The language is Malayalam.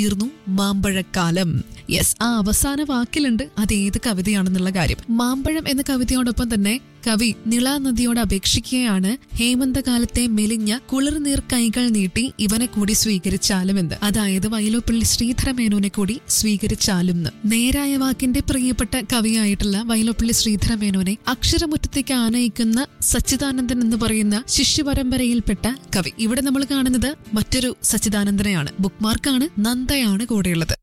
തീർന്നു മാമ്പഴക്കാലം യെസ് ആ അവസാന വാക്കിലുണ്ട് അത് ഏത് കവിതയാണെന്നുള്ള കാര്യം മാമ്പഴം എന്ന കവിതയോടൊപ്പം തന്നെ കവി നിള നദിയോട് അപേക്ഷിക്കുകയാണ് ഹേമന്തകാലത്തെ മെലിഞ്ഞ കുളിർനീർ കൈകൾ നീട്ടി ഇവനെ കൂടി സ്വീകരിച്ചാലും എന്ന് അതായത് വയലോപ്പള്ളി ശ്രീധരമേനോനെ കൂടി സ്വീകരിച്ചാലും എന്ന് നേരായ വാക്കിന്റെ പ്രിയപ്പെട്ട കവിയായിട്ടുള്ള വയലോപ്പള്ളി ശ്രീധരമേനോനെ അക്ഷരമുറ്റത്തേക്ക് ആനയിക്കുന്ന സച്ചിദാനന്ദൻ എന്ന് പറയുന്ന ശിഷ്യപരമ്പരയിൽപ്പെട്ട കവി ഇവിടെ നമ്മൾ കാണുന്നത് മറ്റൊരു സച്ചിദാനന്ദനെയാണ് ബുക്ക് മാർക്കാണ് നന്ദയാണ് കൂടെയുള്ളത്